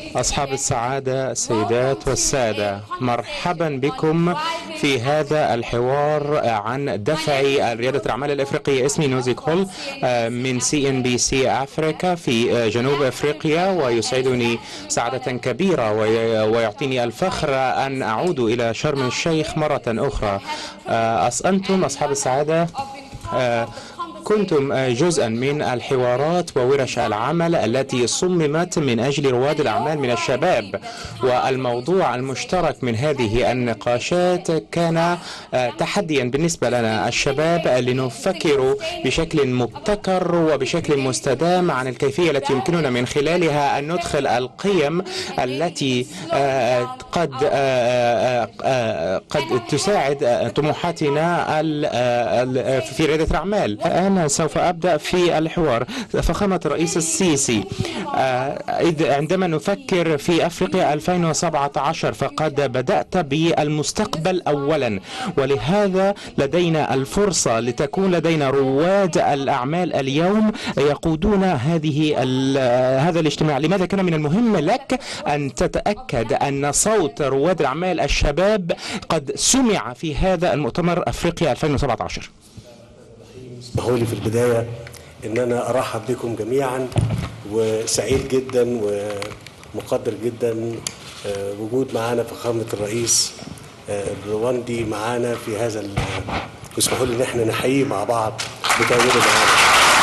أصحاب السعادة السيدات والسادة مرحبا بكم في هذا الحوار عن دفع ريادة الأعمال الأفريقية اسمي نوزيك هول من سي ان بي سي أفريكا في جنوب أفريقيا ويسعدني سعادة كبيرة ويعطيني الفخر أن أعود إلى شرم الشيخ مرة أخرى أنتم أصحاب السعادة كنتم جزءا من الحوارات وورش العمل التي صممت من أجل رواد الأعمال من الشباب والموضوع المشترك من هذه النقاشات كان تحديا بالنسبة لنا الشباب لنفكر بشكل مبتكر وبشكل مستدام عن الكيفية التي يمكننا من خلالها أن ندخل القيم التي قد قد تساعد طموحاتنا في ريادة الأعمال أنا سوف أبدأ في الحوار فخامة الرئيس السيسي عندما نفكر في أفريقيا 2017 فقد بدأت بالمستقبل أولا ولهذا لدينا الفرصة لتكون لدينا رواد الأعمال اليوم يقودون هذه هذا الاجتماع لماذا كان من المهم لك أن تتأكد أن صوت رواد الأعمال الشباب قد سمع في هذا المؤتمر أفريقيا 2017 اسمحوا لي في البداية إن أنا أرحب بكم جميعا وسعيد جدا ومقدر جدا وجود معانا فخامة الرئيس الرواندي معانا في هذا واسمحوا لي إن احنا نحييه مع بعض بتواجده معانا.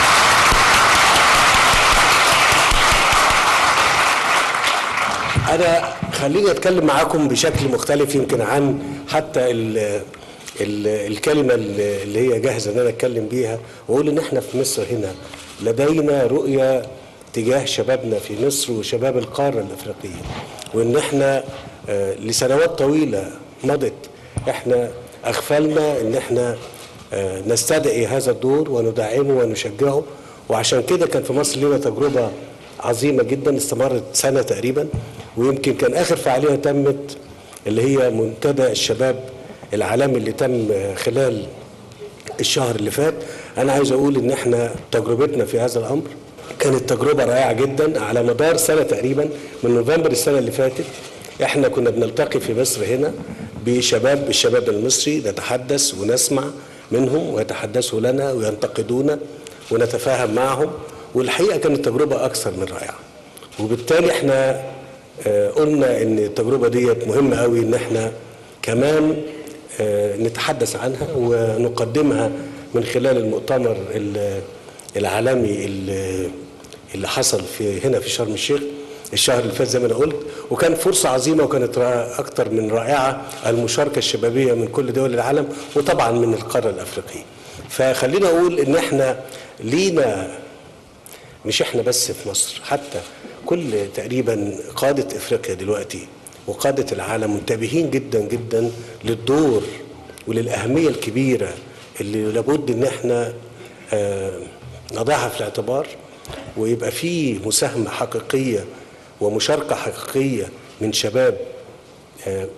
أنا خليني أتكلم معاكم بشكل مختلف يمكن عن حتى ال الكلمة اللي هي جاهزة ان انا اتكلم بيها واقول ان احنا في مصر هنا لدينا رؤية تجاه شبابنا في مصر وشباب القارة الافريقية وان احنا لسنوات طويلة مضت احنا اغفلنا ان احنا نستدعي هذا الدور وندعمه ونشجعه وعشان كده كان في مصر لنا تجربة عظيمة جدا استمرت سنة تقريبا ويمكن كان اخر فعالية تمت اللي هي منتدى الشباب العالمي اللي تم خلال الشهر اللي فات انا عايز اقول ان احنا تجربتنا في هذا الامر كانت تجربه رائعه جدا على مدار سنه تقريبا من نوفمبر السنه اللي فاتت احنا كنا بنلتقي في مصر هنا بشباب الشباب المصري نتحدث ونسمع منهم ويتحدثوا لنا وينتقدونا ونتفاهم معهم والحقيقه كانت تجربه اكثر من رائعه وبالتالي احنا قلنا ان التجربه ديت مهمه قوي ان احنا كمان نتحدث عنها ونقدمها من خلال المؤتمر العالمي اللي حصل في هنا في شرم الشيخ الشهر اللي فات زي ما انا قلت وكان فرصه عظيمه وكانت اكثر من رائعه المشاركه الشبابيه من كل دول العالم وطبعا من القاره الافريقيه. فخلينا اقول ان احنا لينا مش احنا بس في مصر حتى كل تقريبا قاده افريقيا دلوقتي وقادة العالم منتبهين جدا جدا للدور وللأهمية الكبيرة اللي لابد إن احنا آه نضعها في الاعتبار ويبقى في مساهمة حقيقية ومشاركة حقيقية من شباب آه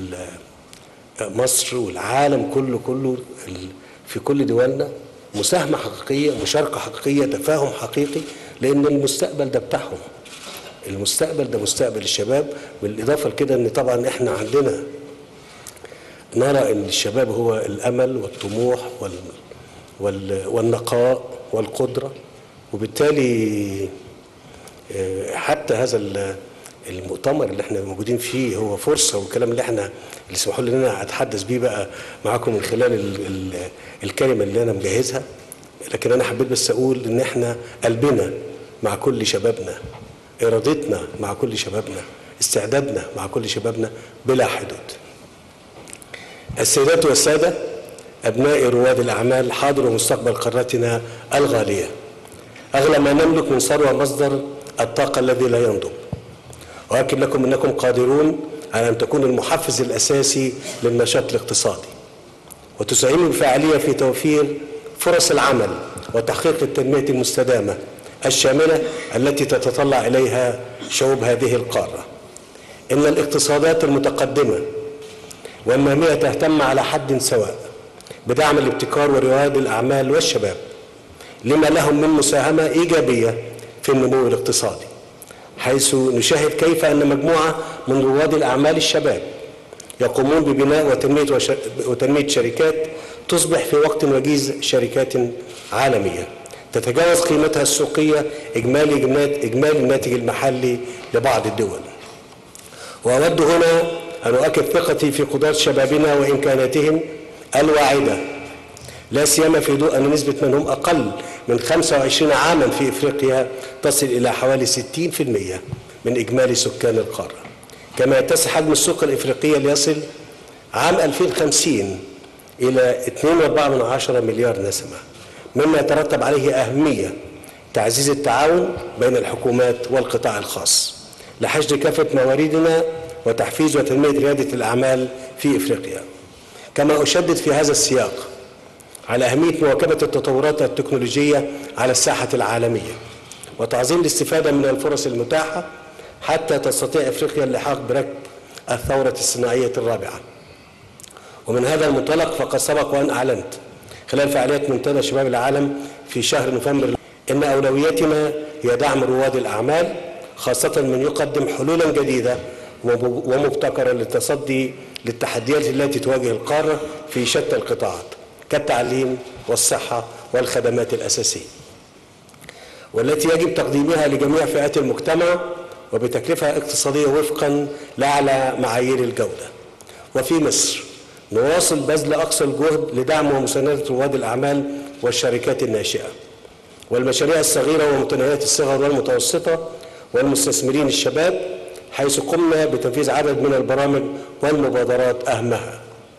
مصر والعالم كله كله في كل دولنا مساهمة حقيقية مشاركة حقيقية تفاهم حقيقي لأن المستقبل ده بتاعهم المستقبل ده مستقبل الشباب بالاضافه لكده ان طبعا احنا عندنا نرى ان الشباب هو الامل والطموح وال وال والنقاء والقدره وبالتالي حتى هذا المؤتمر اللي احنا موجودين فيه هو فرصه والكلام اللي احنا اللي اسمحوا لي ان انا اتحدث بيه بقى معاكم من خلال ال ال الكلمه اللي انا مجهزها لكن انا حبيت بس اقول ان احنا قلبنا مع كل شبابنا ارادتنا مع كل شبابنا استعدادنا مع كل شبابنا بلا حدود السيدات والسادة أبناء رواد الأعمال حاضر ومستقبل قارتنا الغالية أغلى ما نملك من ثروة مصدر الطاقة الذي لا ينضب وأكد لكم أنكم قادرون على أن تكون المحفز الأساسي للنشاط الاقتصادي وتساهموا بفاعلية في توفير فرص العمل وتحقيق التنمية المستدامة الشاملة التي تتطلع إليها شعوب هذه القارة إن الاقتصادات المتقدمة والنامية تهتم على حد سواء بدعم الابتكار ورواد الأعمال والشباب لما لهم من مساهمة إيجابية في النمو الاقتصادي حيث نشاهد كيف أن مجموعة من رواد الأعمال الشباب يقومون ببناء وتنمية, وش... وتنمية شركات تصبح في وقت وجيز شركات عالمية تتجاوز قيمتها السوقية إجمالي, إجمالي الناتج المحلي لبعض الدول وأود هنا أن أؤكد ثقتي في قدرات شبابنا وإمكاناتهم الواعدة لا سيما في ضوء أن نسبة من هم أقل من 25 عاما في إفريقيا تصل إلى حوالي 60% من إجمالي سكان القارة كما يتسع حجم السوق الإفريقية ليصل عام 2050 إلى 2.4 مليار نسمة مما يترتب عليه أهمية تعزيز التعاون بين الحكومات والقطاع الخاص لحشد كافة مواردنا وتحفيز وتنمية ريادة الأعمال في إفريقيا كما أشدد في هذا السياق على أهمية مواكبة التطورات التكنولوجية على الساحة العالمية وتعظيم الاستفادة من الفرص المتاحة حتى تستطيع إفريقيا اللحاق بركب الثورة الصناعية الرابعة ومن هذا المنطلق فقد سبق وأن أعلنت خلال فعاليات منتدى شباب العالم في شهر نوفمبر إن أولويتنا هي دعم رواد الأعمال خاصة من يقدم حلولا جديدة ومبتكرة للتصدي للتحديات التي تواجه القارة في شتى القطاعات كالتعليم والصحة والخدمات الأساسية والتي يجب تقديمها لجميع فئات المجتمع وبتكلفة اقتصادية وفقا لأعلى معايير الجودة وفي مصر نواصل بذل أقصى الجهد لدعم ومساندة رواد الأعمال والشركات الناشئة والمشاريع الصغيرة ومتناهية الصغر والمتوسطة والمستثمرين الشباب حيث قمنا بتنفيذ عدد من البرامج والمبادرات أهمها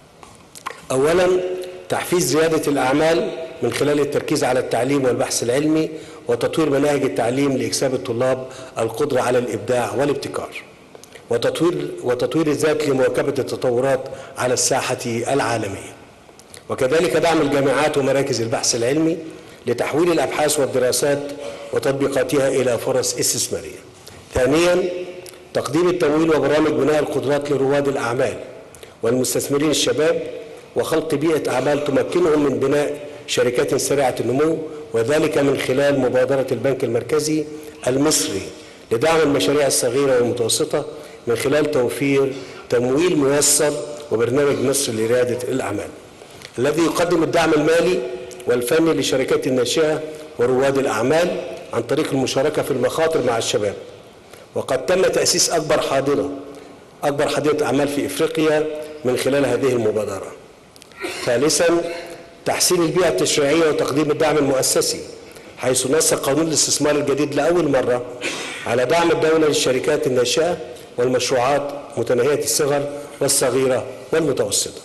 أولا تحفيز ريادة الأعمال من خلال التركيز على التعليم والبحث العلمي وتطوير مناهج التعليم لإكساب الطلاب القدرة على الإبداع والابتكار وتطوير, وتطوير الذات لمواكبة التطورات على الساحة العالمية وكذلك دعم الجامعات ومراكز البحث العلمي لتحويل الأبحاث والدراسات وتطبيقاتها إلى فرص استثمارية ثانيا تقديم التمويل وبرامج بناء القدرات لرواد الأعمال والمستثمرين الشباب وخلق بيئة أعمال تمكنهم من بناء شركات سريعة النمو وذلك من خلال مبادرة البنك المركزي المصري لدعم المشاريع الصغيرة والمتوسطة من خلال توفير تمويل ميسر وبرنامج مصر لريادة الأعمال الذي يقدم الدعم المالي والفني للشركات الناشئة ورواد الأعمال عن طريق المشاركة في المخاطر مع الشباب وقد تم تأسيس أكبر حاضرة أكبر حاضرة أعمال في إفريقيا من خلال هذه المبادرة ثالثا تحسين البيئة التشريعية وتقديم الدعم المؤسسي حيث نص قانون الاستثمار الجديد لأول مرة على دعم الدولة للشركات الناشئة والمشروعات متناهية الصغر والصغيرة والمتوسطة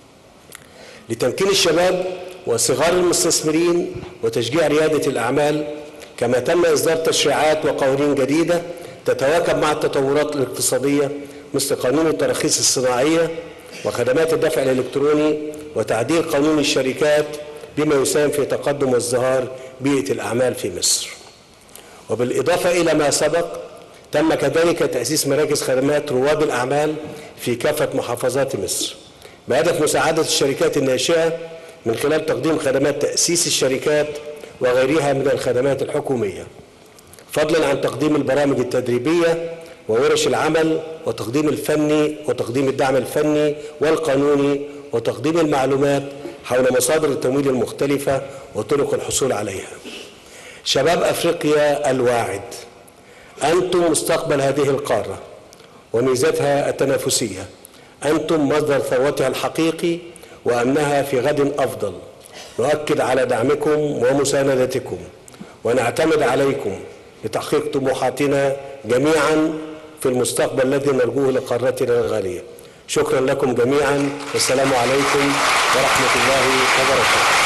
لتمكين الشباب وصغار المستثمرين وتشجيع ريادة الأعمال كما تم إصدار تشريعات وقوانين جديدة تتواكب مع التطورات الاقتصادية مثل قانون التراخيص الصناعية وخدمات الدفع الإلكتروني وتعديل قانون الشركات بما يساهم في تقدم وازدهار بيئة الأعمال في مصر وبالإضافة إلى ما سبق تم كذلك تأسيس مراكز خدمات رواد الأعمال في كافة محافظات مصر بهدف مساعدة الشركات الناشئة من خلال تقديم خدمات تأسيس الشركات وغيرها من الخدمات الحكومية فضلا عن تقديم البرامج التدريبية وورش العمل وتقديم الفني وتقديم الدعم الفني والقانوني وتقديم المعلومات حول مصادر التمويل المختلفة وطرق الحصول عليها شباب أفريقيا الواعد أنتم مستقبل هذه القارة وميزتها التنافسية أنتم مصدر ثروتها الحقيقي وأمنها في غد أفضل نؤكد على دعمكم ومساندتكم ونعتمد عليكم لتحقيق طموحاتنا جميعا في المستقبل الذي نرجوه لقارتنا الغالية شكرا لكم جميعا والسلام عليكم ورحمة الله وبركاته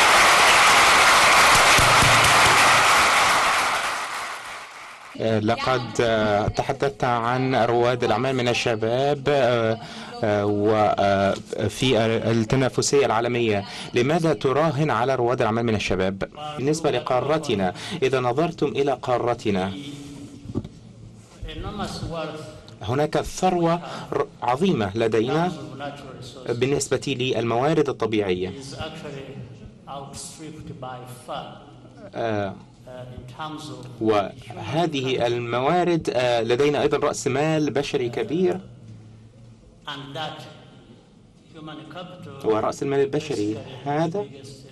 لقد تحدثت عن رواد الأعمال من الشباب وفي التنافسية العالمية لماذا تراهن على رواد الأعمال من الشباب بالنسبة لقارتنا إذا نظرتم إلى قارتنا هناك ثروة عظيمة لدينا بالنسبة للموارد الطبيعية وهذه الموارد لدينا أيضا رأس مال بشري كبير ورأس المال البشري هذا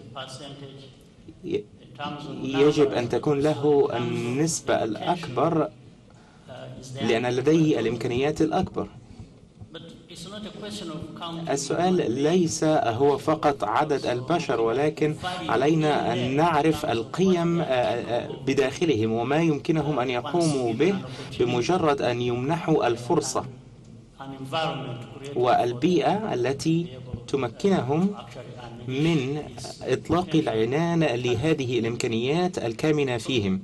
يجب أن تكون له النسبة الأكبر لأن لديه الإمكانيات الأكبر السؤال ليس هو فقط عدد البشر ولكن علينا أن نعرف القيم بداخلهم وما يمكنهم أن يقوموا به بمجرد أن يمنحوا الفرصة والبيئة التي تمكنهم من إطلاق العنان لهذه الإمكانيات الكامنة فيهم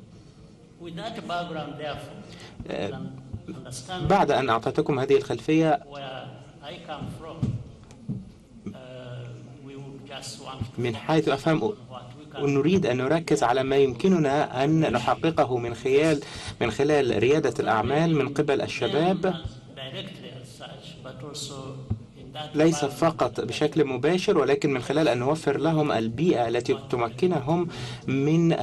بعد أن أعطيتكم هذه الخلفية من حيث أفهم ونريد أن نركز على ما يمكننا أن نحققه من خلال من خلال ريادة الأعمال من قبل الشباب ليس فقط بشكل مباشر ولكن من خلال أن نوفر لهم البيئة التي تمكنهم من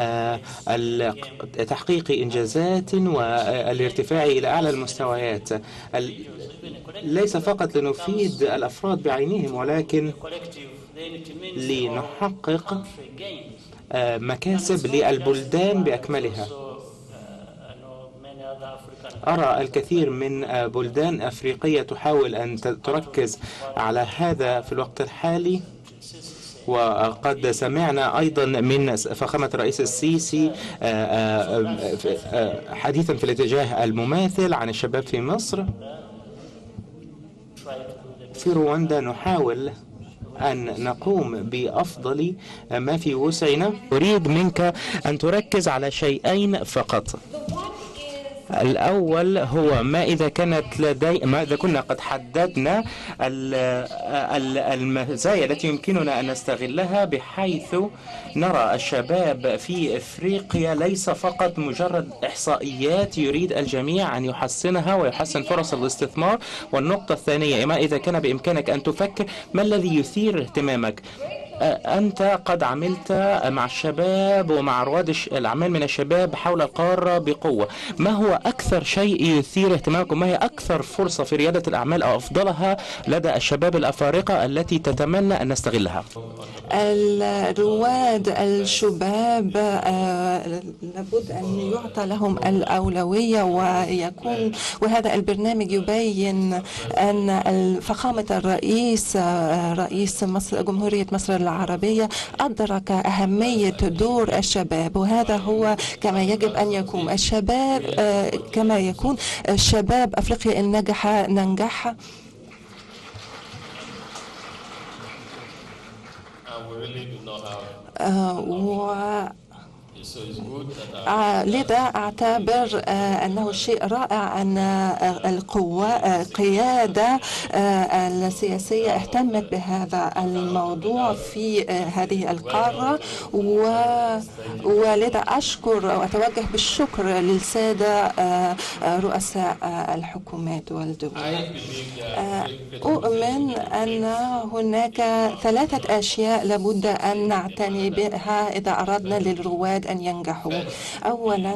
تحقيق إنجازات والارتفاع إلى أعلى المستويات ليس فقط لنفيد الأفراد بعينهم ولكن لنحقق مكاسب للبلدان بأكملها أرى الكثير من بلدان أفريقية تحاول أن تركز على هذا في الوقت الحالي وقد سمعنا أيضا من فخامة الرئيس السيسي حديثا في الاتجاه المماثل عن الشباب في مصر في رواندا نحاول أن نقوم بأفضل ما في وسعنا أريد منك أن تركز على شيئين فقط الأول هو ما إذا كانت لدي ما إذا كنا قد حددنا المزايا التي يمكننا أن نستغلها بحيث نرى الشباب في إفريقيا ليس فقط مجرد إحصائيات يريد الجميع أن يحسنها ويحسن فرص الاستثمار والنقطة الثانية ما إذا كان بإمكانك أن تفكر ما الذي يثير اهتمامك أنت قد عملت مع الشباب ومع رواد الأعمال من الشباب حول القارة بقوة ما هو أكثر شيء يثير اهتمامكم ما هي أكثر فرصة في ريادة الأعمال أو أفضلها لدى الشباب الأفارقة التي تتمنى أن نستغلها الرواد الشباب لابد أن يعطى لهم الأولوية ويكون وهذا البرنامج يبين أن فخامة الرئيس رئيس مصر جمهورية مصر العربية أدرك أهمية دور الشباب وهذا هو كما يجب أن يكون الشباب كما يكون الشباب أفريقيا إن نجح ننجح و لذا أعتبر أنه شيء رائع أن القوة قيادة السياسية اهتمت بهذا الموضوع في هذه القارة ولذا أشكر وأتوجه بالشكر للسادة رؤساء الحكومات والدول أؤمن أن هناك ثلاثة أشياء لابد أن نعتني بها إذا أردنا للرواد أن ينجحوا أولا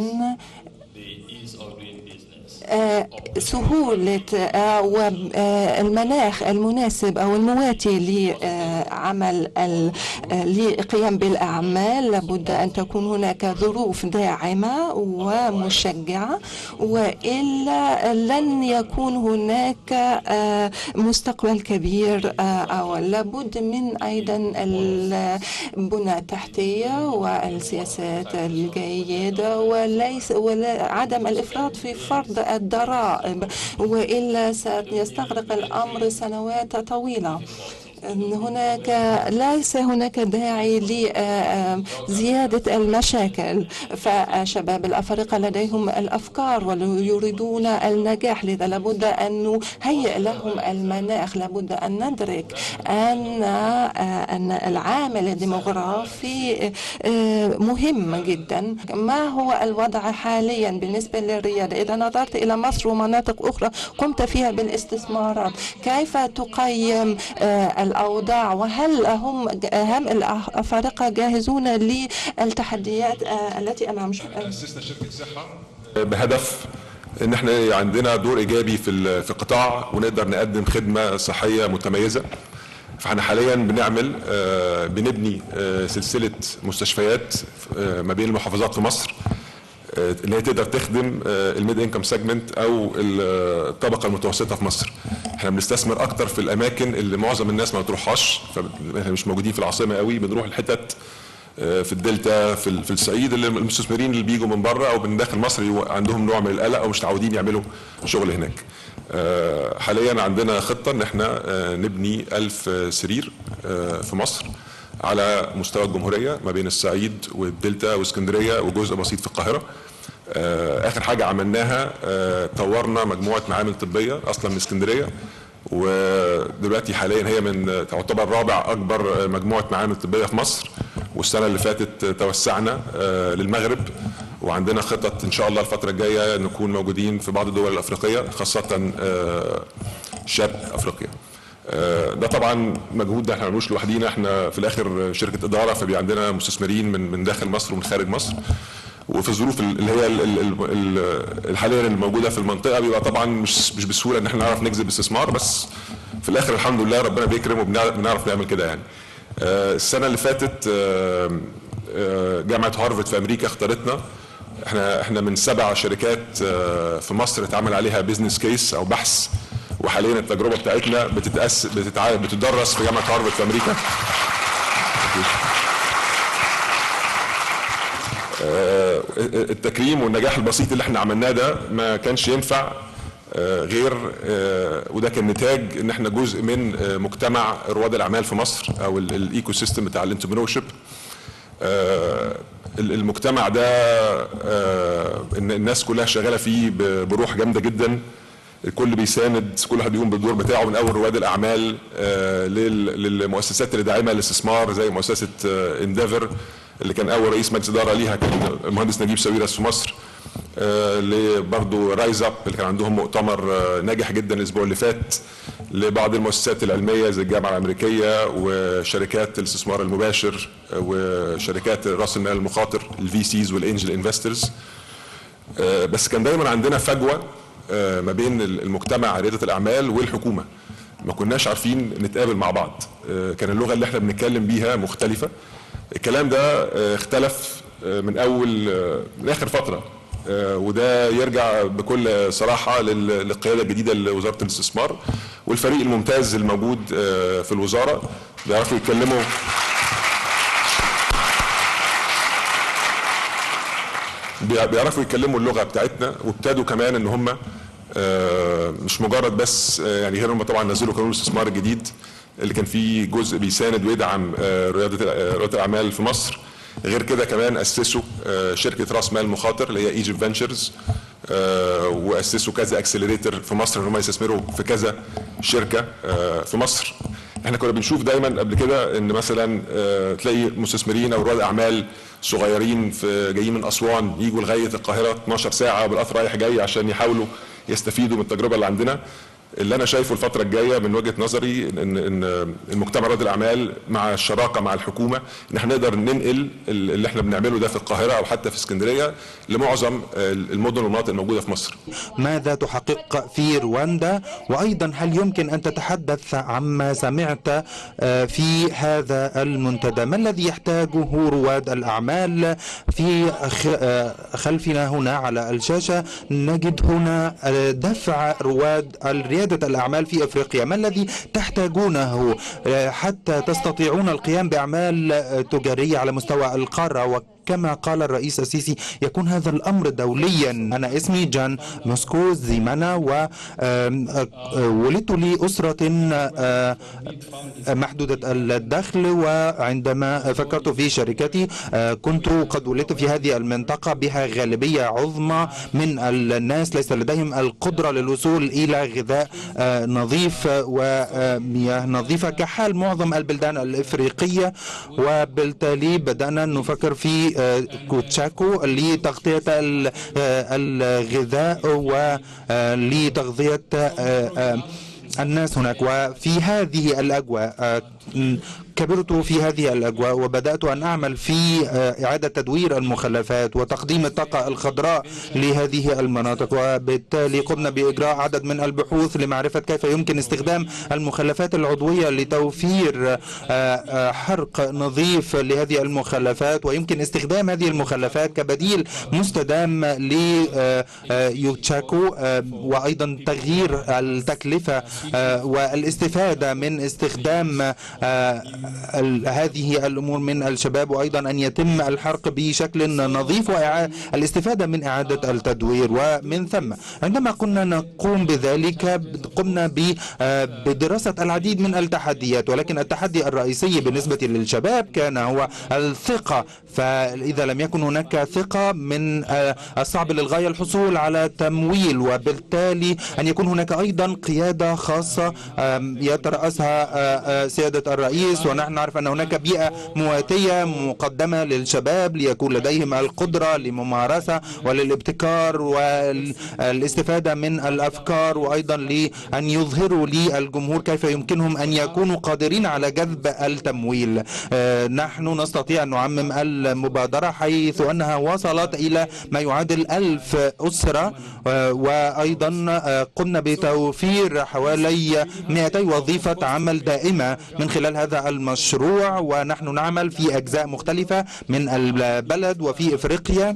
سهولة والمناخ المناسب أو المواتي لعمل لقيام بالأعمال لابد أن تكون هناك ظروف داعمة ومشجعة وإلا لن يكون هناك مستقبل كبير أو لابد من أيضا البنى التحتية والسياسات الجيدة وليس وعدم الإفراط في فرض الضرائب وإلا سيستغرق الأمر سنوات طويلة هناك ليس هناك داعي لزيادة المشاكل فشباب الأفارقة لديهم الأفكار ويريدون النجاح لذا لابد أن نهيئ لهم المناخ لابد أن ندرك أن أن العامل الديموغرافي مهم جدا ما هو الوضع حاليا بالنسبة للريادة إذا نظرت إلى مصر ومناطق أخرى قمت فيها بالاستثمارات كيف تقيم الأوضاع وهل هم هم الأفارقة جاهزون للتحديات التي أمام أسسنا شركة صحة بهدف ان احنا عندنا دور ايجابي في في القطاع ونقدر نقدم خدمه صحيه متميزه فاحنا حاليا بنعمل بنبني سلسله مستشفيات ما بين المحافظات في مصر اللي هي تقدر تخدم الميد انكم سيجمنت او الطبقه المتوسطه في مصر احنا بنستثمر اكتر في الاماكن اللي معظم الناس ما بتروحهاش فاحنا مش موجودين في العاصمه قوي بنروح الحتت في الدلتا في في الصعيد اللي المستثمرين اللي بيجوا من بره او من داخل مصر عندهم نوع من القلق او مش متعودين يعملوا شغل هناك. حاليا عندنا خطه ان احنا نبني ألف سرير في مصر على مستوى الجمهوريه ما بين الصعيد والدلتا واسكندريه وجزء بسيط في القاهره. اخر حاجه عملناها طورنا مجموعه معامل طبيه اصلا من اسكندريه ودلوقتي حاليا هي من تعتبر رابع اكبر مجموعه معامل طبيه في مصر والسنه اللي فاتت توسعنا للمغرب وعندنا خطط ان شاء الله الفتره الجايه نكون موجودين في بعض الدول الافريقيه خاصه شرق افريقيا ده طبعا مجهود ده احنا ما بنعملوش لوحدينا احنا في الاخر شركه اداره فبي عندنا مستثمرين من من داخل مصر ومن خارج مصر وفي الظروف اللي هي الحاليه اللي موجوده في المنطقه بيبقى طبعا مش مش بسهوله ان احنا نعرف نجذب استثمار بس في الاخر الحمد لله ربنا بيكرم وبنعرف نعمل كده يعني. السنه اللي فاتت جامعه هارفارد في امريكا اختارتنا احنا احنا من سبع شركات في مصر اتعمل عليها بيزنس كيس او بحث وحاليا التجربه بتاعتنا بتتأس بتتع... بتدرس في جامعه هارفارد في امريكا. التكريم والنجاح البسيط اللي احنا عملناه ده ما كانش ينفع غير وده كان نتاج ان احنا جزء من مجتمع رواد الاعمال في مصر او الايكو سيستم بتاع الانتربرنور شيب المجتمع ده ان الناس كلها شغاله فيه بروح جامده جدا الكل بيساند كل واحد بيقوم بالدور بتاعه من اول رواد الاعمال للمؤسسات اللي داعمه الاستثمار زي مؤسسه انديفر اللي كان اول رئيس مجلس اداره ليها كان المهندس نجيب ساويرس في مصر لبرضه رايز اب اللي كان عندهم مؤتمر ناجح جدا الاسبوع اللي فات لبعض المؤسسات العلميه زي الجامعه الامريكيه وشركات الاستثمار المباشر وشركات راس المال المخاطر الفي سيز والانجل انفسترز بس كان دايما عندنا فجوه ما بين المجتمع رياده الاعمال والحكومه ما كناش عارفين نتقابل مع بعض كان اللغه اللي احنا بنتكلم بيها مختلفه الكلام ده اختلف من اول من اخر فتره وده يرجع بكل صراحه للقياده الجديده لوزاره الاستثمار والفريق الممتاز الموجود في الوزاره بيعرفوا يتكلموا بيعرفوا يتكلموا اللغه بتاعتنا وابتدوا كمان ان هم مش مجرد بس يعني غير هم طبعا نزلوا قانون الاستثمار الجديد اللي كان فيه جزء بيساند ويدعم رياده رياده الاعمال في مصر غير كده كمان اسسوا شركه راس مال مخاطر اللي هي ايجيبت فينتشرز واسسوا كذا اكسلريتر في مصر ان هم يستثمروا في كذا شركه في مصر احنا كنا بنشوف دايما قبل كده ان مثلا تلاقي مستثمرين او رواد اعمال صغيرين في جايين من اسوان يجوا لغايه القاهره 12 ساعه بالقطر رايح جاي عشان يحاولوا يستفيدوا من التجربه اللي عندنا اللي انا شايفه الفتره الجايه من وجهه نظري ان ان المجتمع رياض الاعمال مع الشراكه مع الحكومه ان احنا نقدر ننقل اللي احنا بنعمله ده في القاهره او حتى في اسكندريه لمعظم المدن والمناطق الموجوده في مصر. ماذا تحقق في رواندا وايضا هل يمكن ان تتحدث عما سمعت في هذا المنتدى؟ ما الذي يحتاجه رواد الاعمال في خلفنا هنا على الشاشه نجد هنا دفع رواد ريادة الأعمال في أفريقيا ما الذي تحتاجونه حتى تستطيعون القيام بأعمال تجارية على مستوى القارة كما قال الرئيس السيسي يكون هذا الأمر دوليا أنا اسمي جان موسكو زيمانا وولدت لأسرة محدودة الدخل وعندما فكرت في شركتي كنت قد ولدت في هذه المنطقة بها غالبية عظمى من الناس ليس لديهم القدرة للوصول إلى غذاء نظيف ومياه نظيفة كحال معظم البلدان الإفريقية وبالتالي بدأنا نفكر في كوتشاكو لتغطية الغذاء ولتغذية الناس هناك وفي هذه الأجواء آه، كبرت في هذه الأجواء وبدأت أن أعمل في آه، إعادة تدوير المخلفات وتقديم الطاقة الخضراء لهذه المناطق وبالتالي قمنا بإجراء عدد من البحوث لمعرفة كيف يمكن استخدام المخلفات العضوية لتوفير آه، آه، حرق نظيف لهذه المخلفات ويمكن استخدام هذه المخلفات كبديل مستدام ليوتشاكو وأيضا تغيير التكلفة آه، والاستفادة من استخدام آه، ال- هذه الأمور من الشباب وأيضا أن يتم الحرق بشكل نظيف والاستفادة من إعادة التدوير ومن ثم عندما كنا نقوم بذلك قمنا ب- آه، بدراسة العديد من التحديات ولكن التحدي الرئيسي بالنسبة للشباب كان هو الثقة فإذا لم يكن هناك ثقة من آه، الصعب للغاية الحصول على تمويل وبالتالي أن يكون هناك أيضا قيادة خاصة آم، يترأسها آه، آه، سيادة الرئيس ونحن نعرف أن هناك بيئة مواتية مقدمة للشباب ليكون لديهم القدرة لممارسة وللابتكار والاستفادة من الأفكار وأيضا لأن يظهروا للجمهور كيف يمكنهم أن يكونوا قادرين على جذب التمويل آه، نحن نستطيع أن نعمم المبادرة حيث أنها وصلت إلى ما يعادل ألف أسرة آه، وأيضا آه، قمنا بتوفير حوالي 200 وظيفة عمل دائمة من خلال هذا المشروع ونحن نعمل في أجزاء مختلفة من البلد وفي إفريقيا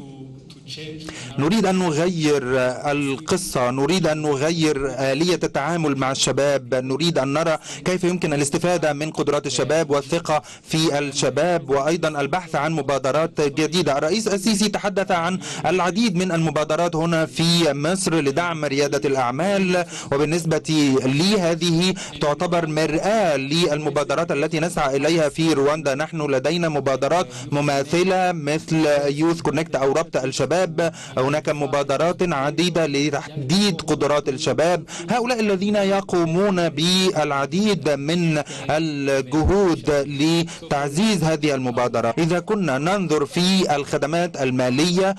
نريد أن نغير القصة نريد أن نغير آلية التعامل مع الشباب نريد أن نرى كيف يمكن الاستفادة من قدرات الشباب والثقة في الشباب وأيضا البحث عن مبادرات جديدة الرئيس السيسي تحدث عن العديد من المبادرات هنا في مصر لدعم ريادة الأعمال وبالنسبة لي هذه تعتبر مرآة للمبادرات التي نسعى إليها في رواندا نحن لدينا مبادرات مماثلة مثل يوث كونكت أو ربط الشباب هناك مبادرات عديدة لتحديد قدرات الشباب هؤلاء الذين يقومون بالعديد من الجهود لتعزيز هذه المبادرة إذا كنا ننظر في الخدمات المالية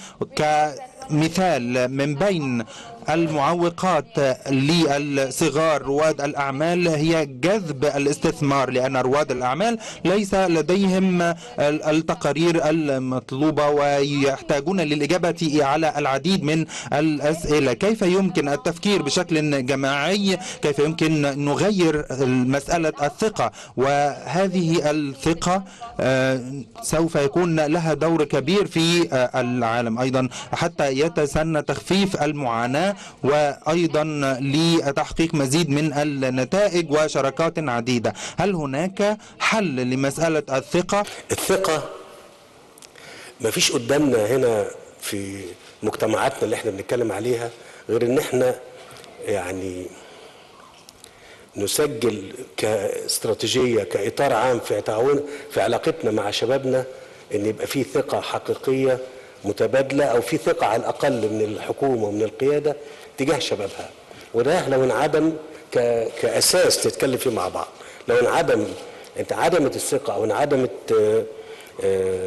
كمثال من بين المعوقات للصغار رواد الأعمال هي جذب الاستثمار لأن رواد الأعمال ليس لديهم التقارير المطلوبة ويحتاجون للإجابة على العديد من الأسئلة كيف يمكن التفكير بشكل جماعي كيف يمكن نغير مسألة الثقة وهذه الثقة آه، سوف يكون لها دور كبير في آه، العالم أيضا حتى يتسنى تخفيف المعاناة وأيضا لتحقيق مزيد من النتائج وشراكات عديدة هل هناك حل لمسألة الثقة؟ الثقة مفيش قدامنا هنا في مجتمعاتنا اللي احنا بنتكلم عليها غير ان احنا يعني نسجل كاستراتيجية كإطار عام في تعاون في علاقتنا مع شبابنا ان يبقى في ثقة حقيقية متبادلة او في ثقة على الاقل من الحكومة ومن القيادة تجاه شبابها وده لو انعدم ك... كاساس نتكلم فيه مع بعض لو انعدم انت عدمت الثقة او انعدمت آه، آه،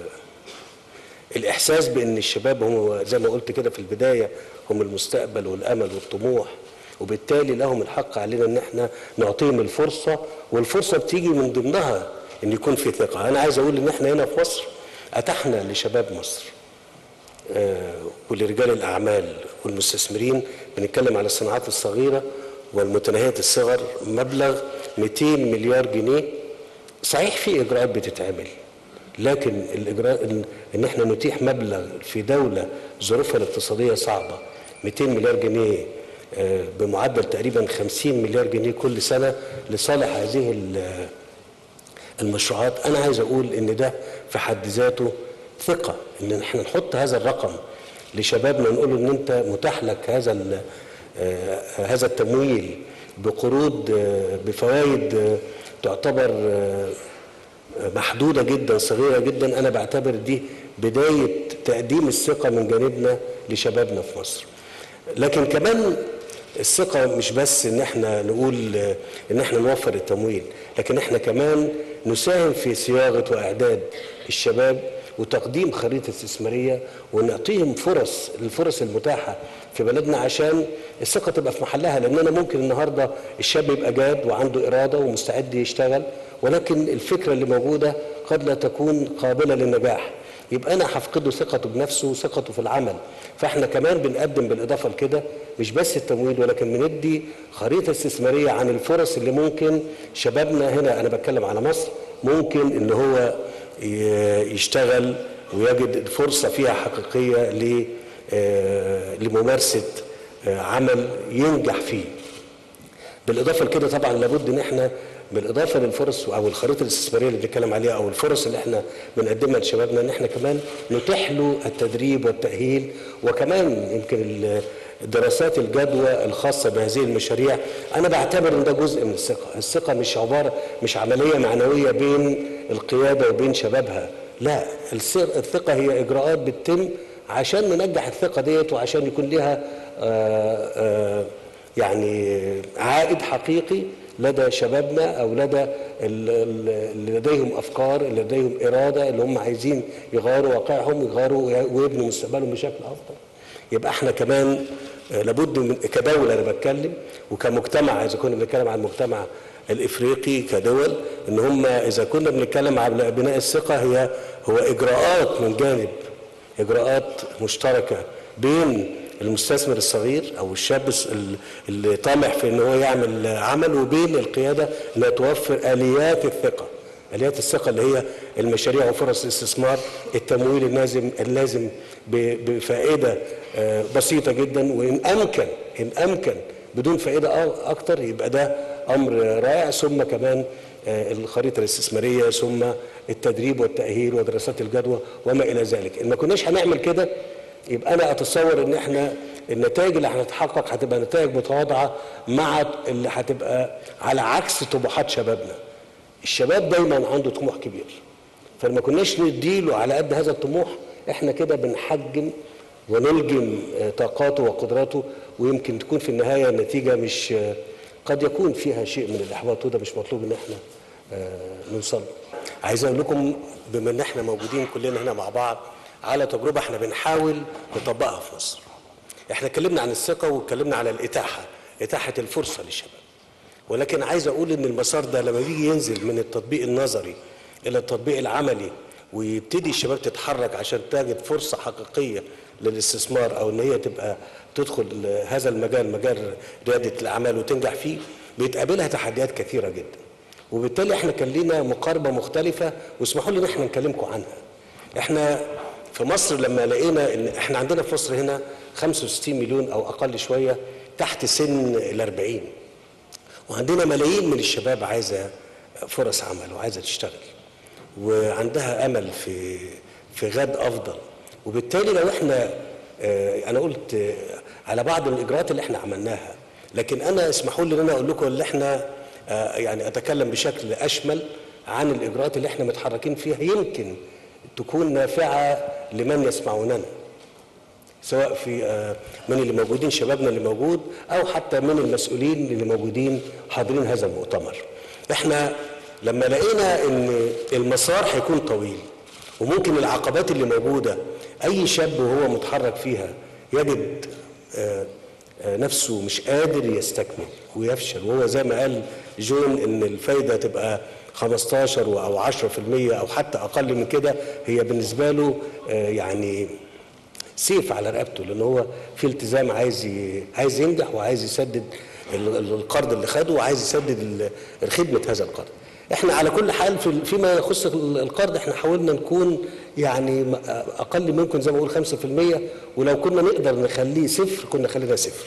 الاحساس بان الشباب هم زي ما قلت كده في البدايه هم المستقبل والامل والطموح وبالتالي لهم الحق علينا ان احنا نعطيهم الفرصه والفرصه بتيجي من ضمنها ان يكون في ثقه انا عايز اقول ان احنا هنا في مصر اتحنا لشباب مصر آه، ولرجال الاعمال والمستثمرين بنتكلم على الصناعات الصغيره والمتناهيه الصغر مبلغ 200 مليار جنيه صحيح في اجراءات بتتعمل لكن الاجراء ان- ان احنا نتيح مبلغ في دوله ظروفها الاقتصاديه صعبه 200 مليار جنيه آه، بمعدل تقريبا 50 مليار جنيه كل سنه لصالح هذه ال- المشروعات انا عايز اقول ان ده في حد ذاته ثقه ان احنا نحط هذا الرقم لشبابنا نقول ان انت متاح لك هذا ال- آه، هذا التمويل بقروض آه، بفوائد آه، تعتبر آه، محدوده جدا صغيره جدا انا بعتبر دي بدايه تقديم الثقه من جانبنا لشبابنا في مصر. لكن كمان الثقه مش بس ان احنا نقول آه، ان احنا نوفر التمويل، لكن احنا كمان نساهم في صياغه واعداد الشباب وتقديم خريطه استثماريه ونعطيهم فرص الفرص المتاحه في بلدنا عشان الثقه تبقى في محلها لان انا ممكن النهارده الشاب يبقى جاد وعنده اراده ومستعد يشتغل ولكن الفكره اللي موجوده قد لا تكون قابله للنجاح يبقى انا هفقده ثقته بنفسه وثقته في العمل فاحنا كمان بنقدم بالاضافه لكده مش بس التمويل ولكن بندي خريطه استثماريه عن الفرص اللي ممكن شبابنا هنا انا بتكلم على مصر ممكن ان هو ي- يشتغل ويجد فرصه فيها حقيقيه ل- آه، لممارسه آه، عمل ينجح فيه بالاضافه لكده طبعا لابد ان احنا بالاضافه للفرص او الخريطه الاستثماريه اللي بنتكلم عليها او الفرص اللي احنا بنقدمها لشبابنا ان احنا كمان نتيح له التدريب والتاهيل وكمان يمكن ال- دراسات الجدوى الخاصه بهذه المشاريع انا بعتبر ان ده جزء من الثقه، الثقه مش عباره مش عمليه معنويه بين القياده وبين شبابها، لا الث- الثقه هي اجراءات بتتم عشان ننجح الثقه ديت وعشان يكون لها آه آه يعني عائد حقيقي لدى شبابنا او لدى ال- ال- اللي لديهم افكار اللي لديهم اراده اللي هم عايزين يغيروا واقعهم يغيروا ويبنوا مستقبلهم بشكل افضل يبقى احنا كمان آه، لابد من كدوله انا بتكلم وكمجتمع اذا كنا بنتكلم عن المجتمع الافريقي كدول ان هم اذا كنا بنتكلم عن بناء الثقه هي هو اجراءات من جانب اجراءات مشتركه بين المستثمر الصغير او الشاب الص- ال- اللي طامح في ان هو يعمل عمل وبين القياده انها توفر اليات الثقه اليات الثقه اللي هي المشاريع وفرص الاستثمار التمويل اللازم اللازم ب- بفائده آه، بسيطه جدا وان امكن ان امكن بدون فائده أ- اكتر يبقى ده امر رائع ثم كمان آه، الخريطه الاستثماريه ثم التدريب والتاهيل ودراسات الجدوى وما الى ذلك ان ما كناش هنعمل كده يبقى انا اتصور ان احنا النتائج اللي هتتحقق هتبقى نتائج متواضعه مع اللي هتبقى على عكس طموحات شبابنا الشباب دايما عنده طموح كبير فلما كناش نديله على قد هذا الطموح احنا كده بنحجم ونلجم آه، طاقاته وقدراته ويمكن تكون في النهايه النتيجه مش آه، قد يكون فيها شيء من الاحباط وده مش مطلوب ان احنا آه، نوصل له. عايز اقول لكم بما ان احنا موجودين كلنا هنا مع بعض على تجربه احنا بنحاول نطبقها في مصر. احنا اتكلمنا عن الثقه واتكلمنا على الاتاحه، اتاحه الفرصه للشباب. ولكن عايز اقول ان المسار ده لما بيجي ينزل من التطبيق النظري الى التطبيق العملي ويبتدي الشباب تتحرك عشان تجد فرصه حقيقيه للاستثمار او ان هي تبقى تدخل هذا المجال مجال رياده الاعمال وتنجح فيه بيتقابلها تحديات كثيره جدا وبالتالي احنا كان لينا مقاربه مختلفه واسمحوا لي ان احنا نكلمكم عنها احنا في مصر لما لقينا ان احنا عندنا في مصر هنا 65 مليون او اقل شويه تحت سن ال 40 وعندنا ملايين من الشباب عايزه فرص عمل وعايزه تشتغل وعندها امل في في غد افضل وبالتالي لو احنا آه، انا قلت آه، على بعض الاجراءات اللي احنا عملناها لكن انا اسمحوا لي ان انا اقول لكم اللي احنا آه، يعني اتكلم بشكل اشمل عن الاجراءات اللي احنا متحركين فيها يمكن تكون نافعه لمن يسمعوننا سواء في آه، من اللي موجودين شبابنا اللي موجود او حتى من المسؤولين اللي موجودين حاضرين هذا المؤتمر احنا لما لقينا ان المسار هيكون طويل وممكن العقبات اللي موجوده اي شاب وهو متحرك فيها يجد آه، آه، نفسه مش قادر يستكمل ويفشل وهو زي ما قال جون ان الفايده تبقى 15 او 10% او حتى اقل من كده هي بالنسبه له آه، يعني سيف على رقبته لان هو في التزام عايز ي... عايز ينجح وعايز يسدد ال- ال- القرض اللي خده وعايز يسدد ال- خدمه هذا القرض. احنا على كل حال في فيما يخص ال- القرض احنا حاولنا نكون يعني م- اقل منكم زي ما بقول 5% ولو كنا نقدر نخليه صفر كنا خلينا صفر.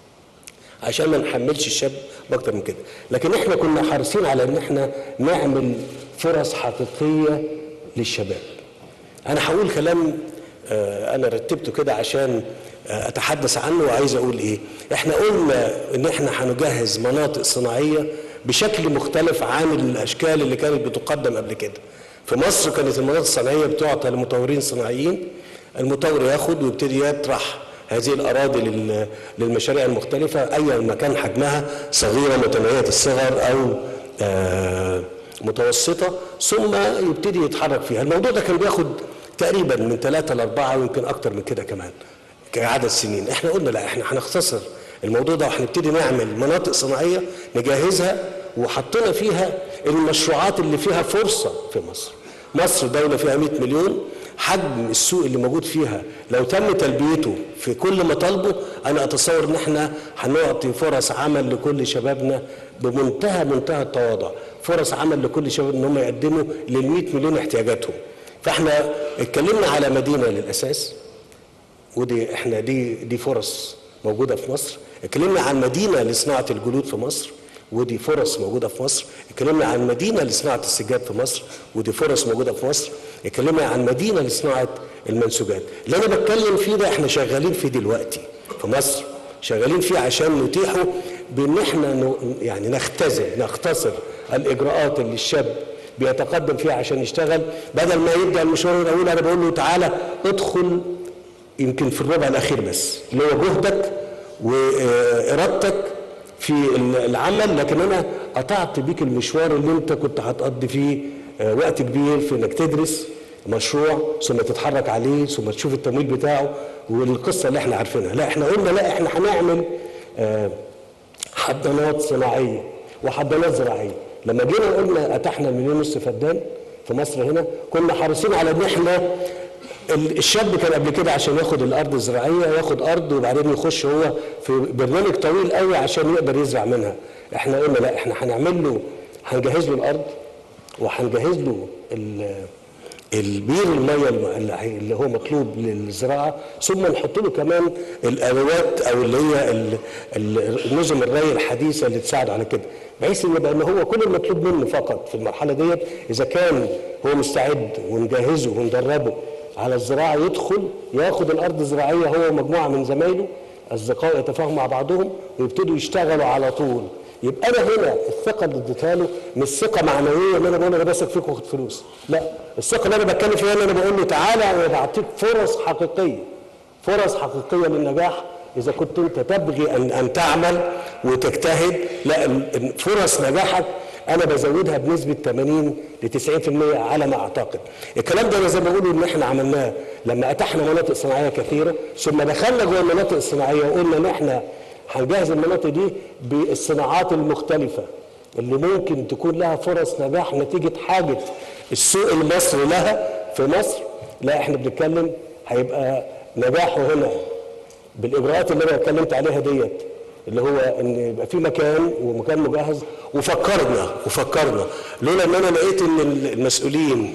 عشان ما نحملش الشاب باكتر من كده لكن احنا كنا حريصين على ان احنا نعمل فرص حقيقيه للشباب انا هقول كلام آه، انا رتبته كده عشان آه، اتحدث عنه وعايز اقول ايه احنا قلنا ان احنا هنجهز مناطق صناعيه بشكل مختلف عن الاشكال اللي كانت بتقدم قبل كده في مصر كانت المناطق الصناعيه بتعطى لمطورين صناعيين المطور ياخد ويبتدي يطرح هذه الاراضي لل- للمشاريع المختلفه اي ما كان حجمها صغيره متناهيه الصغر او آه، متوسطه ثم يبتدي يتحرك فيها الموضوع ده كان بياخد تقريبا من ثلاثة لأربعة ويمكن أكتر من كده كمان كعدد سنين احنا قلنا لا احنا هنختصر الموضوع ده وهنبتدي نعمل مناطق صناعية نجهزها وحطينا فيها المشروعات اللي فيها فرصة في مصر مصر دولة فيها 100 مليون حجم السوق اللي موجود فيها لو تم تلبيته في كل مطالبه انا اتصور ان احنا هنعطي فرص عمل لكل شبابنا بمنتهى منتهى التواضع فرص عمل لكل شباب ان هم يقدموا لل 100 مليون احتياجاتهم فاحنا اتكلمنا على مدينه للاساس ودي احنا دي دي فرص موجوده في مصر اتكلمنا عن مدينه لصناعه الجلود في مصر ودي فرص موجوده في مصر اتكلمنا عن مدينه لصناعه السجاد في مصر ودي فرص موجوده في مصر اتكلمنا عن مدينه لصناعه المنسوجات اللي انا بتكلم فيه ده احنا شغالين فيه دلوقتي في مصر شغالين فيه عشان نتيحه بان احنا ن- يعني نختزل نختصر الاجراءات اللي الشاب بيتقدم فيها عشان يشتغل بدل ما يبدا المشوار الاول انا بقول له تعالى ادخل يمكن في الربع الاخير بس اللي هو جهدك وارادتك في العمل لكن انا قطعت بيك المشوار اللي انت كنت هتقضي فيه آه، وقت كبير في انك تدرس مشروع ثم تتحرك عليه ثم تشوف التمويل بتاعه والقصه اللي احنا عارفينها لا احنا قلنا لا احنا هنعمل آه، حضانات صناعيه وحضانات زراعيه لما جينا قلنا اتحنا المليون ونص فدان في مصر هنا كنا حريصين على ان احنا ال- الشاب كان قبل كده عشان ياخد الارض الزراعيه ياخد ارض وبعدين يخش هو في برنامج طويل قوي عشان يقدر يزرع منها احنا قلنا لا احنا هنعمل له هنجهز له الارض وهنجهز له ال- البير الميه الم- اللي هي- اللي هو مطلوب للزراعه ثم نحط له كمان الادوات او اللي هي ال- ال- نظم الري الحديثه اللي تساعد على كده بحيث ان يبقى ان هو كل المطلوب منه فقط في المرحله ديت اذا كان هو مستعد ونجهزه وندربه على الزراعه يدخل ياخد الارض الزراعيه هو ومجموعه من زمايله اصدقاء يتفاهموا مع بعضهم ويبتدوا يشتغلوا على طول يبقى انا هنا الثقه اللي اديتها له مش ثقه معنويه ان انا بقول انا بثق فيك واخد فلوس لا الثقه اللي انا بتكلم فيها ان انا بقول له تعالى انا بعطيك فرص حقيقيه فرص حقيقيه للنجاح اذا كنت انت تبغي ان ان تعمل وتجتهد لا ال- ال- فرص نجاحك انا بزودها بنسبه 80 ل 90% على ما اعتقد. الكلام ده انا زي ما بقول ان احنا عملناه لما اتحنا مناطق صناعيه كثيره ثم دخلنا جوه المناطق الصناعيه وقلنا ان احنا هنجهز المناطق دي بالصناعات المختلفه اللي ممكن تكون لها فرص نجاح نتيجه حاجه السوق المصري لها في مصر لا احنا بنتكلم هيبقى نجاحه هنا بالاجراءات اللي انا اتكلمت عليها ديت اللي هو ان يبقى في مكان ومكان مجهز وفكرنا وفكرنا لولا ان انا لقيت ان المسؤولين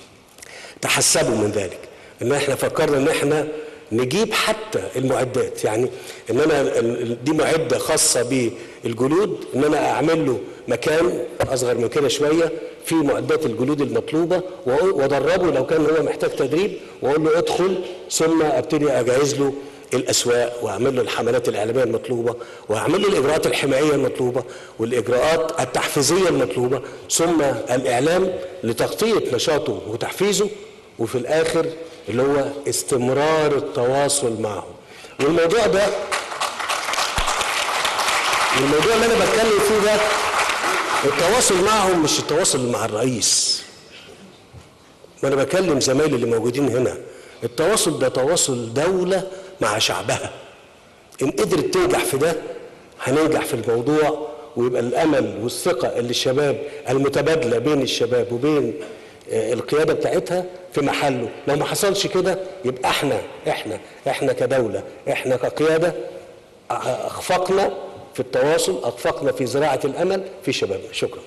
تحسبوا من ذلك ان احنا فكرنا ان احنا نجيب حتى المعدات يعني ان انا ال- ال- دي معده خاصه بالجلود ان انا اعمل له مكان اصغر من كده شويه في معدات الجلود المطلوبه وأقول- وادربه لو كان هو محتاج تدريب واقول له ادخل ثم ابتدي اجهز له الاسواق واعمل له الحملات الاعلاميه المطلوبه واعمل له الاجراءات الحمايه المطلوبه والاجراءات التحفيزيه المطلوبه ثم الاعلام لتغطيه نشاطه وتحفيزه وفي الاخر اللي هو استمرار التواصل معهم والموضوع ده والموضوع اللي انا بتكلم فيه ده التواصل معهم مش التواصل مع الرئيس وانا بكلم زمايلي اللي موجودين هنا التواصل ده تواصل دولة مع شعبها ان قدرت تنجح في ده هننجح في الموضوع ويبقى الامل والثقة اللي الشباب المتبادلة بين الشباب وبين آه، القيادة بتاعتها في محله لو ما حصلش كده يبقى احنا احنا احنا كدولة احنا كقيادة أ- اخفقنا في التواصل اخفقنا في زراعة الامل في شبابنا شكرا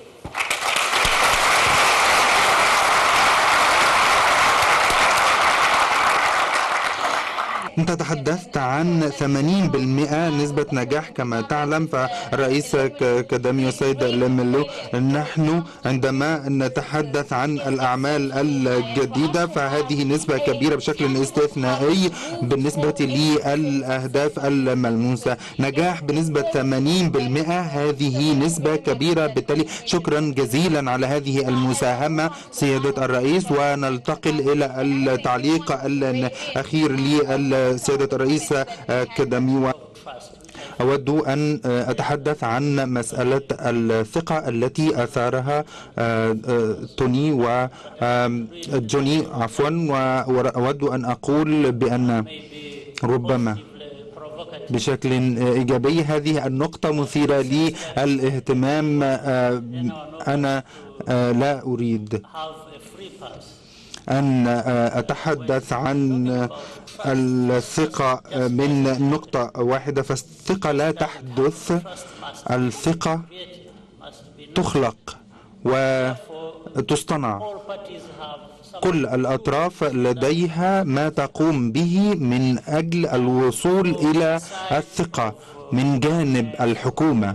أنت تحدثت عن 80% نسبة نجاح كما تعلم فرئيس أكاديمية سيد لملو نحن عندما نتحدث عن الأعمال الجديدة فهذه نسبة كبيرة بشكل استثنائي بالنسبة للأهداف الملموسة نجاح بنسبة 80% هذه نسبة كبيرة بالتالي شكرا جزيلا على هذه المساهمة سيادة الرئيس وننتقل إلى التعليق الأخير لسيادة الرئيس أكاديمي أود أن أتحدث عن مسألة الثقة التي أثارها توني وجوني عفوا وأود أن أقول بأن ربما بشكل إيجابي هذه النقطة مثيرة للاهتمام أنا لا أريد أن أتحدث عن الثقة من نقطة واحدة فالثقة لا تحدث الثقة تخلق وتصطنع كل الأطراف لديها ما تقوم به من أجل الوصول إلى الثقة من جانب الحكومة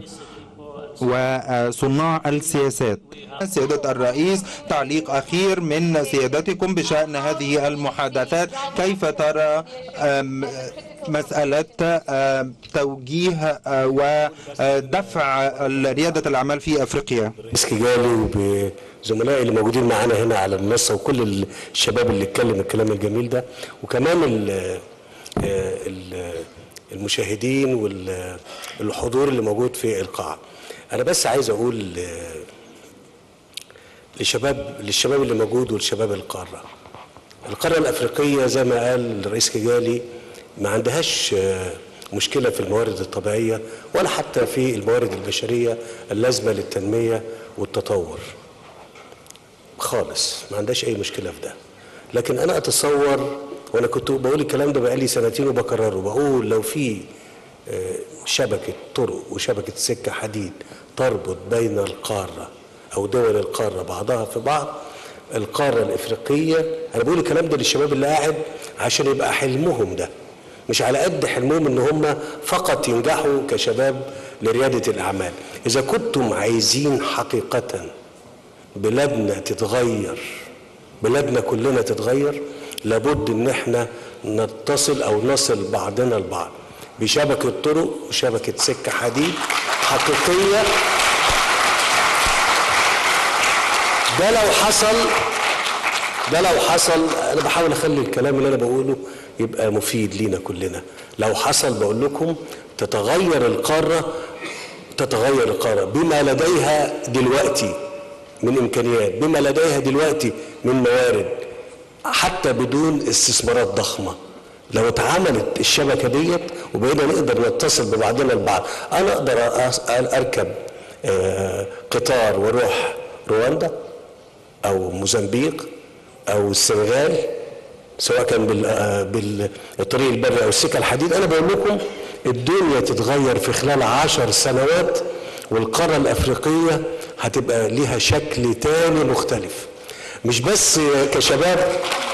وصناع السياسات سيادة الرئيس تعليق أخير من سيادتكم بشأن هذه المحادثات كيف ترى مسألة توجيه ودفع ريادة الأعمال في أفريقيا اسكيجالي وبزملائي اللي موجودين معانا هنا على المنصة وكل الشباب اللي اتكلم الكلام الجميل ده وكمان ال ال المشاهدين والحضور اللي موجود في القاعة أنا بس عايز أقول لشباب للشباب اللي موجود ولشباب القارة القارة الأفريقية زي ما قال الرئيس كيجالي ما عندهاش مشكلة في الموارد الطبيعية ولا حتى في الموارد البشرية اللازمة للتنمية والتطور خالص ما عندهاش أي مشكلة في ده لكن أنا أتصور وأنا كنت بقول الكلام ده بقالي سنتين وبكرره بقول لو في شبكة طرق وشبكة سكة حديد تربط بين القارة أو دول القارة بعضها في بعض القارة الإفريقية أنا بقول الكلام ده للشباب اللي قاعد عشان يبقى حلمهم ده مش على قد حلمهم ان هم فقط ينجحوا كشباب لريادة الأعمال إذا كنتم عايزين حقيقة بلادنا تتغير بلادنا كلنا تتغير لابد ان احنا نتصل او نصل بعضنا البعض بشبكة طرق وشبكة سكة حديد حقيقية ده لو حصل ده لو حصل انا بحاول اخلي الكلام اللي انا بقوله يبقى مفيد لينا كلنا لو حصل بقول لكم تتغير القارة تتغير القارة بما لديها دلوقتي من امكانيات بما لديها دلوقتي من موارد حتى بدون استثمارات ضخمه لو اتعملت الشبكه ديت وبقينا نقدر نتصل ببعضنا البعض انا اقدر اركب قطار واروح رواندا او موزمبيق او السنغال سواء كان بالطريق البري او السكه الحديد انا بقول لكم الدنيا تتغير في خلال عشر سنوات والقاره الافريقيه هتبقى ليها شكل تاني مختلف مش بس كشباب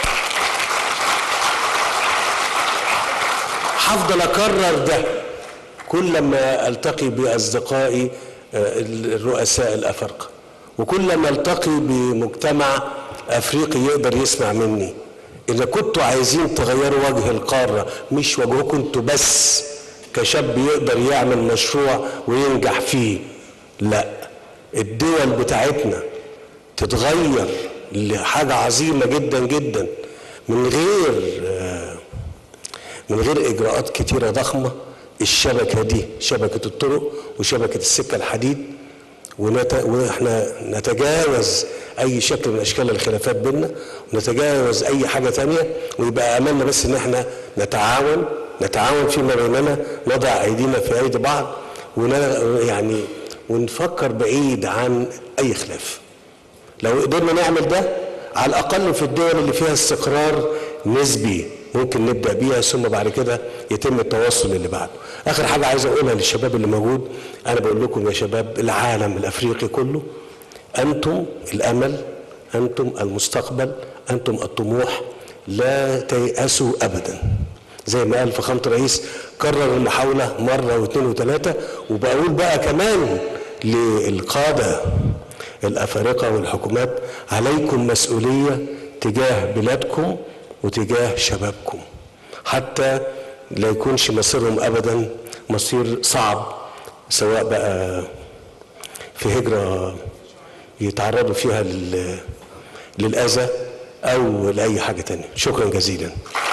هفضل اكرر ده كل ما التقي باصدقائي الرؤساء الافارقه وكل ما التقي بمجتمع افريقي يقدر يسمع مني اذا كنتوا عايزين تغيروا وجه القاره مش وجهكم انتوا بس كشاب يقدر يعمل مشروع وينجح فيه لا الدول بتاعتنا تتغير لحاجه عظيمه جدا جدا من غير من غير اجراءات كتيره ضخمه الشبكه دي شبكه الطرق وشبكه السكه الحديد ونت... واحنا نتجاوز اي شكل من اشكال الخلافات بيننا ونتجاوز اي حاجه تانية ويبقى املنا بس ان احنا نتعاون نتعاون فيما بيننا نضع ايدينا في ايدي بعض ون... يعني ونفكر بعيد عن اي خلاف لو قدرنا نعمل ده على الاقل في الدول اللي فيها استقرار نسبي ممكن نبدا بيها ثم بعد كده يتم التواصل اللي بعده اخر حاجه عايز اقولها للشباب اللي موجود انا بقول لكم يا شباب العالم الافريقي كله انتم الامل انتم المستقبل انتم الطموح لا تيأسوا ابدا زي ما قال فخامه الرئيس كرر المحاوله مره واثنين وثلاثه وبقول بقى كمان للقاده الافارقه والحكومات عليكم مسؤوليه تجاه بلادكم وتجاه شبابكم حتى لا يكونش مصيرهم ابدا مصير صعب سواء بقى في هجره يتعرضوا فيها للاذى او لاي حاجه تانية شكرا جزيلا